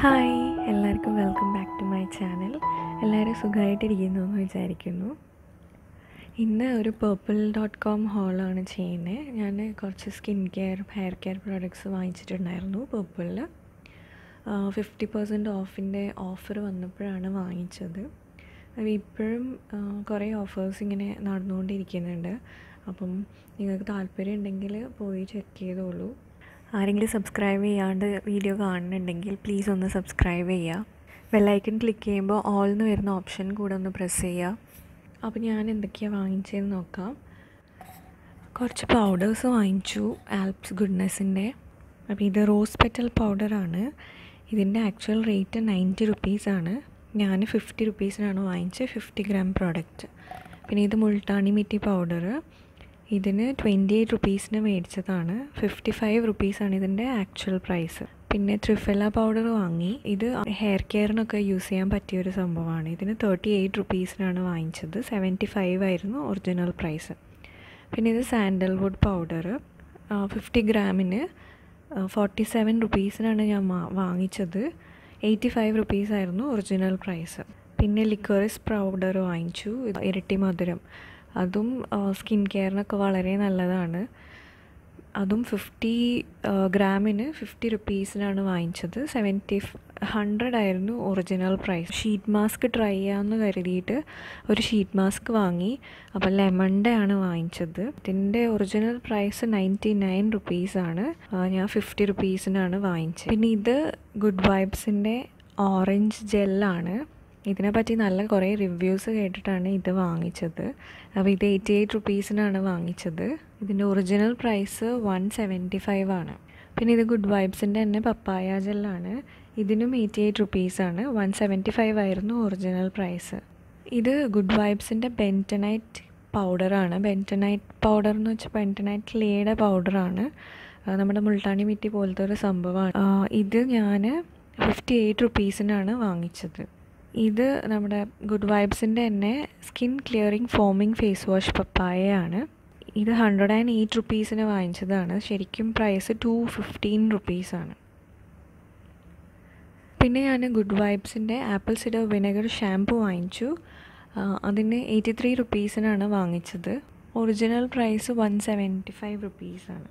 hi എല്ലാവർക്കും welcome back to my channel എല്ലാവരും സുഖമായിട്ടിരിക്കുന്നു എന്ന് വിചാരിക്കുന്നു ഇന്ന് ഒരു പേർപ്പിൾ ഡോട്ട് കോം ഹോളാണ് ചെയ്യുന്നത് ഞാൻ കുറച്ച് skin care hair care products വാങ്ങിച്ചിട്ടുണ്ടായിരുന്നു പേർപ്പിളിൽ ഫിഫ്റ്റി പെർസെൻറ്റ് ഓഫിൻ്റെ ഓഫർ വന്നപ്പോഴാണ് വാങ്ങിച്ചത് അപ്പോൾ ഇപ്പോഴും കുറേ ഓഫേഴ്സ് ഇങ്ങനെ നടന്നുകൊണ്ടിരിക്കുന്നുണ്ട് അപ്പം നിങ്ങൾക്ക് താല്പര്യം ഉണ്ടെങ്കിൽ പോയി ചെക്ക് ചെയ്തോളൂ ആരെങ്കിലും സബ്സ്ക്രൈബ് ചെയ്യാണ്ട് വീഡിയോ കാണുന്നുണ്ടെങ്കിൽ പ്ലീസ് ഒന്ന് സബ്സ്ക്രൈബ് ചെയ്യുക ബെല്ലൈക്കൺ ക്ലിക്ക് ചെയ്യുമ്പോൾ ഓൾ എന്ന് വരുന്ന ഓപ്ഷൻ കൂടെ ഒന്ന് പ്രസ് ചെയ്യുക അപ്പോൾ ഞാൻ എന്തൊക്കെയാണ് വാങ്ങിച്ചതെന്ന് നോക്കാം കുറച്ച് പൗഡേഴ്സ് വാങ്ങിച്ചു ആൽപ്സ് ഗുഡ്നെസ്സിൻ്റെ അപ്പോൾ ഇത് റോസ് പെറ്റൽ പൗഡറാണ് ഇതിൻ്റെ ആക്ച്വൽ റേറ്റ് നയൻറ്റി റുപ്പീസാണ് ഞാൻ ഫിഫ്റ്റി റുപ്പീസിനാണ് വാങ്ങിച്ചത് ഫിഫ്റ്റി ഗ്രാം പ്രോഡക്റ്റ് പിന്നെ ഇത് മുൾട്ടാണി മിറ്റി പൗഡർ ഇതിന് ട്വൻറ്റി എയ്റ്റ് റുപ്പീസിന് മേടിച്ചതാണ് ഫിഫ്റ്റി ഫൈവ് റുപ്പീസാണ് ഇതിൻ്റെ ആക്ച്വൽ പ്രൈസ് പിന്നെ ത്രിഫെല്ല പൗഡർ വാങ്ങി ഇത് ഹെയർ കെയറിനൊക്കെ യൂസ് ചെയ്യാൻ പറ്റിയ ഒരു സംഭവമാണ് ഇതിന് തേർട്ടി എയ്റ്റ് റുപ്പീസിനാണ് വാങ്ങിച്ചത് സെവൻറ്റി ഫൈവ് ആയിരുന്നു ഒറിജിനൽ പ്രൈസ് പിന്നെ ഇത് സാൻഡൽവുഡ് പൗഡർ ഫിഫ്റ്റി ഗ്രാമിന് ഫോർട്ടി സെവൻ റുപ്പീസിനാണ് ഞാൻ വാങ്ങിച്ചത് എയ്റ്റി ഫൈവ് റുപ്പീസായിരുന്നു ഒറിജിനൽ പ്രൈസ് പിന്നെ ലിക്വറിസ് പൗഡർ വാങ്ങിച്ചു ഇരട്ടി മധുരം അതും സ്കിൻ കെയറിനൊക്കെ വളരെ നല്ലതാണ് അതും ഫിഫ്റ്റി ഗ്രാമിന് ഫിഫ്റ്റി റുപ്പീസിനാണ് വാങ്ങിച്ചത് സെവൻറ്റി ഹൺഡ്രഡ് ആയിരുന്നു original price sheet mask try ചെയ്യാമെന്ന് കരുതിയിട്ട് ഒരു ഷീറ്റ് മാസ്ക് വാങ്ങി അപ്പോൾ ലെമണിൻ്റെ ആണ് വാങ്ങിച്ചത് ഇതിൻ്റെ ഒറിജിനൽ പ്രൈസ് നയൻറ്റി നയൻ റുപ്പീസാണ് ഞാൻ ഫിഫ്റ്റി റുപ്പീസിനാണ് വാങ്ങിച്ചത് പിന്നെ ഇത് ഗുഡ് വൈബ്സിൻ്റെ ഓറഞ്ച് ജെല്ലാണ് ഇതിനെപ്പറ്റി നല്ല കുറേ റിവ്യൂസ് കേട്ടിട്ടാണ് ഇത് വാങ്ങിച്ചത് അപ്പോൾ ഇത് എയ്റ്റി എയ്റ്റ് റുപ്പീസിനാണ് വാങ്ങിച്ചത് ഇതിൻ്റെ original price one seventy five ആണ് പിന്നെ ഇത് ഗുഡ് വൈബ്സിൻ്റെ തന്നെ പപ്പായ ജെല്ലാണ് ഇതിനും എയ്റ്റി എയ്റ്റ് റുപ്പീസാണ് വൺ സെവൻറ്റി ഫൈവ് ആയിരുന്നു ഒറിജിനൽ പ്രൈസ് ഇത് ഗുഡ് വൈബ്സിൻ്റെ ബെൻറ്റനൈറ്റ് പൗഡറാണ് ബെൻറ്റനൈറ്റ് പൗഡർ എന്ന് വെച്ചാൽ ബെൻറ്റനൈറ്റ് ലേയുടെ പൗഡറാണ് നമ്മുടെ മുൾട്ടാണി മിറ്റി പോലത്തെ ഒരു സംഭവമാണ് ഇത് ഞാൻ ഫിഫ്റ്റി എയ്റ്റ് റുപ്പീസിനാണ് വാങ്ങിച്ചത് ഇത് നമ്മുടെ ഗുഡ് വൈബ്സിൻ്റെ തന്നെ skin clearing foaming face wash പപ്പായയാണ് ഇത് ഹൺഡ്രഡ് ആൻഡ് എയ്റ്റ് റുപ്പീസിന് വാങ്ങിച്ചതാണ് ശരിക്കും പ്രൈസ് ടു ഫിഫ്റ്റീൻ റുപ്പീസാണ് പിന്നെ ഞാൻ ഗുഡ് വൈബ്സിൻ്റെ ആപ്പിൾ സിഡർ വിനെഗർ ഷാംപൂ വാങ്ങിച്ചു അതിന് എയ്റ്റി ത്രീ റുപ്പീസിനാണ് വാങ്ങിച്ചത് original price one seventy five റുപ്പീസാണ്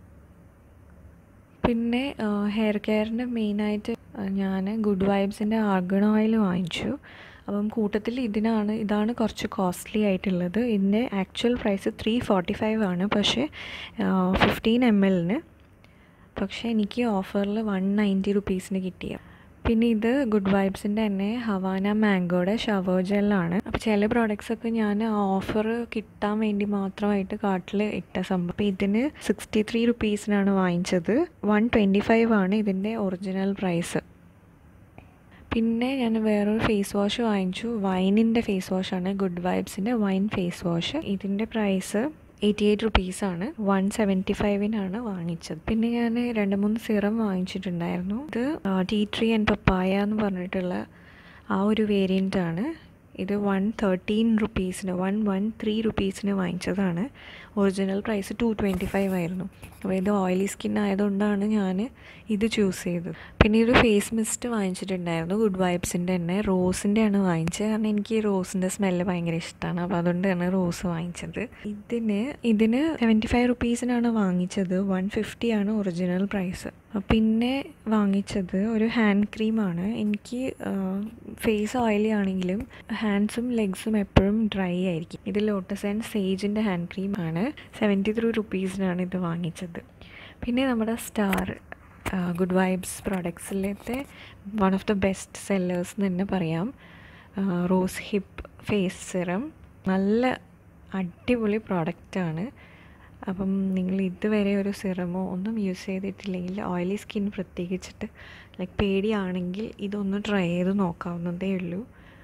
പിന്നെ ഹെയർ കെയറിൻ്റെ മെയിനായിട്ട് ഞാൻ ഗുഡ് വൈബ്സിൻ്റെ ആർഗൺ ഓയിൽ വാങ്ങിച്ചു അപ്പം കൂട്ടത്തിൽ ഇതിനാണ് ഇതാണ് കുറച്ച് കോസ്റ്റ്ലി ആയിട്ടുള്ളത് ഇതിൻ്റെ actual price three forty five ആണ് പക്ഷേ ഫിഫ്റ്റീൻ എം എല്ലിന് പക്ഷേ എനിക്ക് ഓഫറിൽ വൺ നയൻറ്റി റുപ്പീസിന് കിട്ടിയ പിന്നെ ഇത് ഗുഡ് വൈബ്സിൻ്റെ തന്നെ ഹവാന മാംഗോയുടെ ഷവർ ജെല്ലാണ് അപ്പോൾ ചില പ്രോഡക്റ്റ്സൊക്കെ ഞാൻ ഓഫർ കിട്ടാൻ വേണ്ടി മാത്രമായിട്ട് കാട്ടിൽ ഇട്ട സംഭവം അപ്പോൾ ഇതിന് സിക്സ്റ്റി ത്രീ റുപ്പീസിനാണ് വാങ്ങിച്ചത് വൺ ട്വൻറ്റി ഫൈവ് ആണ് ഇതിൻ്റെ ഒറിജിനൽ പ്രൈസ് പിന്നെ ഞാൻ വേറൊരു ഫേസ് വാഷ് വാങ്ങിച്ചു വൈനിൻ്റെ ഫേസ് വാഷാണ് ഗുഡ് വൈബ്സിൻ്റെ വൈൻ ഫേസ് വാഷ് ഇതിൻ്റെ പ്രൈസ് എയ്റ്റി എയ്റ്റ് റുപ്പീസാണ് വൺ സെവൻറ്റി ഫൈവിനാണ് വാങ്ങിച്ചത് പിന്നെ ഞാൻ രണ്ട് മൂന്ന് സിറം വാങ്ങിച്ചിട്ടുണ്ടായിരുന്നു ഇത് ടീ ട്രീ ആൻഡ് പപ്പായ എന്ന് പറഞ്ഞിട്ടുള്ള ആ ഒരു വേരിയൻ്റ് ആണ് ഇത് വൺ തേർട്ടീൻ റുപ്പീസിന് വൺ വൺ ത്രീ റുപ്പീസിന് വാങ്ങിച്ചതാണ് original price two twenty five ആയിരുന്നു അപ്പോൾ ഇത് ഓയിലി സ്കിൻ ആയതുകൊണ്ടാണ് ഞാൻ ഇത് ചൂസ് ചെയ്തത് പിന്നെ ഒരു ഫേസ് മിസ്റ്റ് വാങ്ങിച്ചിട്ടുണ്ടായിരുന്നു ഗുഡ് വൈബ്സിൻ്റെ തന്നെ റോസിൻ്റെ ആണ് വാങ്ങിച്ചത് കാരണം എനിക്ക് റോസിൻ്റെ സ്മെല്ല് ഭയങ്കര ഇഷ്ടമാണ് അപ്പോൾ അതുകൊണ്ടാണ് റോസ് വാങ്ങിച്ചത് ഇതിന് ഇതിന് സെവൻറ്റി ഫൈവ് റുപ്പീസിനാണ് വാങ്ങിച്ചത് വൺ ഫിഫ്റ്റി ആണ് ഒറിജിനൽ പ്രൈസ് പിന്നെ വാങ്ങിച്ചത് ഒരു ഹാൻഡ് ക്രീമാണ് എനിക്ക് ഫേസ് ഓയിലി ആണെങ്കിലും ഹാൻഡ്സും ലെഗ്സും എപ്പോഴും ഡ്രൈ ആയിരിക്കും ഇത് ലോട്ടസ് ആൻഡ് സേജിൻ്റെ ഹാൻഡ് ക്രീമാണ് സെവൻറ്റി ത്രീ റുപ്പീസിനാണ് ഇത് വാങ്ങിച്ചത് പിന്നെ നമ്മുടെ സ്റ്റാർ ഗുഡ് വൈബ്സ് പ്രോഡക്ട്സിലത്തെ one of the best sellers എന്ന് തന്നെ പറയാം റോസ് ഹിപ്പ് ഫേസ് സിറം നല്ല അടിപൊളി പ്രോഡക്റ്റാണ് അപ്പം നിങ്ങൾ ഇതുവരെ ഒരു സിറമോ ഒന്നും യൂസ് ചെയ്തിട്ടില്ലെങ്കിൽ ഓയിലി സ്കിൻ പ്രത്യേകിച്ചിട്ട് ലൈക്ക് പേടിയാണെങ്കിൽ ഇതൊന്ന് ട്രൈ ചെയ്ത് നോക്കാവുന്നതേ ഉള്ളൂ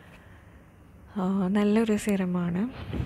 നല്ലൊരു സിറമാണ്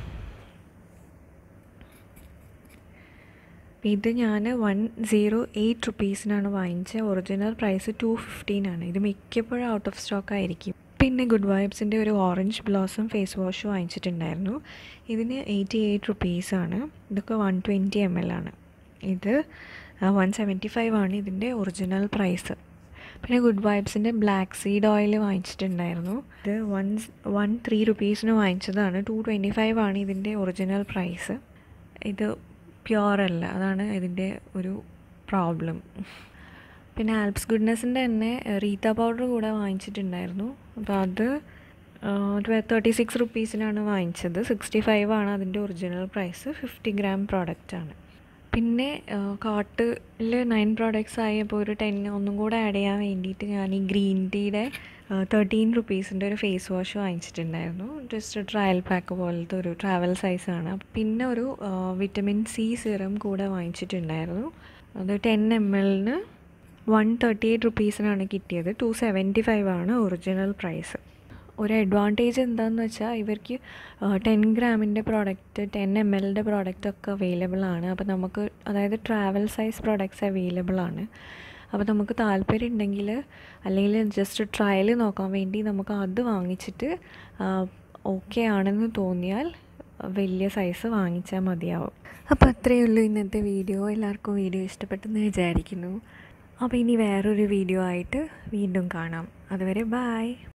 ഇത് ഞാൻ വൺ സീറോ എയ്റ്റ് റുപ്പീസിനാണ് വാങ്ങിച്ചത് ഒറിജിനൽ പ്രൈസ് ടു ഫിഫ്റ്റീൻ ആണ് ഇത് മിക്കപ്പോഴും ഔട്ട് ഓഫ് സ്റ്റോക്ക് ആയിരിക്കും പിന്നെ ഗുഡ് വൈബ്സിൻ്റെ ഒരു ഓറഞ്ച് ബ്ലോസം ഫേസ് വാഷ് വാങ്ങിച്ചിട്ടുണ്ടായിരുന്നു ഇതിന് എയ്റ്റി എയ്റ്റ് റുപ്പീസാണ് ഇതൊക്കെ വൺ ട്വൻറ്റി എം എൽ ആണ് ഇത് വൺ സെവൻറ്റി ഫൈവ് ആണ് ഇതിൻ്റെ ഒറിജിനൽ പ്രൈസ് പിന്നെ ഗുഡ് വൈബ്സിൻ്റെ ബ്ലാക്ക് സീഡ് ഓയിൽ വാങ്ങിച്ചിട്ടുണ്ടായിരുന്നു ഇത് വൺ വൺ ത്രീ റുപ്പീസിന് വാങ്ങിച്ചതാണ് ടു ട്വൻറ്റി ഫൈവ് ആണ് ഇതിൻ്റെ ഒറിജിനൽ പ്രൈസ് ഇത് പ്യുവർ അല്ല അതാണ് ഇതിൻ്റെ ഒരു പ്രോബ്ലം പിന്നെ ആൽപ്സ് ഗുഡ്നെസ്സിൻ്റെ തന്നെ റീത്ത പൗഡർ കൂടെ വാങ്ങിച്ചിട്ടുണ്ടായിരുന്നു അപ്പോൾ അത് തേർട്ടി സിക്സ് റുപ്പീസിനാണ് വാങ്ങിച്ചത് സിക്സ്റ്റി ഫൈവ് ആണ് അതിൻ്റെ ഒറിജിനൽ പ്രൈസ് ഫിഫ്റ്റി ഗ്രാം പ്രോഡക്റ്റാണ് പിന്നെ കാർട്ടിൽ നയൻ പ്രോഡക്റ്റ്സ് ആയപ്പോൾ ഒരു ടെൻ ഒന്നും കൂടെ ആഡ് ചെയ്യാൻ വേണ്ടിയിട്ട് ഞാൻ ഈ ഗ്രീൻ ടീയുടെ തേർട്ടീൻ റുപ്പീസിൻ്റെ ഒരു ഫേസ് വാഷ് വാങ്ങിച്ചിട്ടുണ്ടായിരുന്നു ജസ്റ്റ് ട്രയൽ പാക്ക് പോലത്തെ ഒരു ട്രാവൽ സൈസാണ് പിന്നെ ഒരു വിറ്റമിൻ സി സിറം കൂടെ വാങ്ങിച്ചിട്ടുണ്ടായിരുന്നു അത് ടെൻ എം എല്ലിന് വൺ തേർട്ടി എയ്റ്റ് റുപ്പീസിനാണ് കിട്ടിയത് ടു സെവൻറ്റി ഫൈവ് ആണ് ഒറിജിനൽ പ്രൈസ് ഒരു അഡ്വാൻറ്റേജ് എന്താണെന്ന് വെച്ചാൽ ഇവർക്ക് ടെൻ ഗ്രാമിൻ്റെ പ്രോഡക്റ്റ് ടെൻ എം എല്ലിൻ്റെ പ്രോഡക്റ്റ് ഒക്കെ അവൈലബിൾ ആണ് അപ്പോൾ നമുക്ക് അതായത് ട്രാവൽ സൈസ് പ്രോഡക്റ്റ്സ് അവൈലബിൾ ആണ് അപ്പോൾ നമുക്ക് താല്പര്യം ഉണ്ടെങ്കിൽ അല്ലെങ്കിൽ ജസ്റ്റ് ട്രയൽ നോക്കാൻ വേണ്ടി നമുക്ക് അത് വാങ്ങിച്ചിട്ട് ഓക്കെ ആണെന്ന് തോന്നിയാൽ വലിയ സൈസ് വാങ്ങിച്ചാൽ മതിയാവും അപ്പോൾ അത്രയേ ഉള്ളൂ ഇന്നത്തെ വീഡിയോ എല്ലാവർക്കും വീഡിയോ ഇഷ്ടപ്പെട്ടെന്ന് വിചാരിക്കുന്നു അപ്പോൾ ഇനി വേറൊരു വീഡിയോ ആയിട്ട് വീണ്ടും കാണാം അതുവരെ ബായ്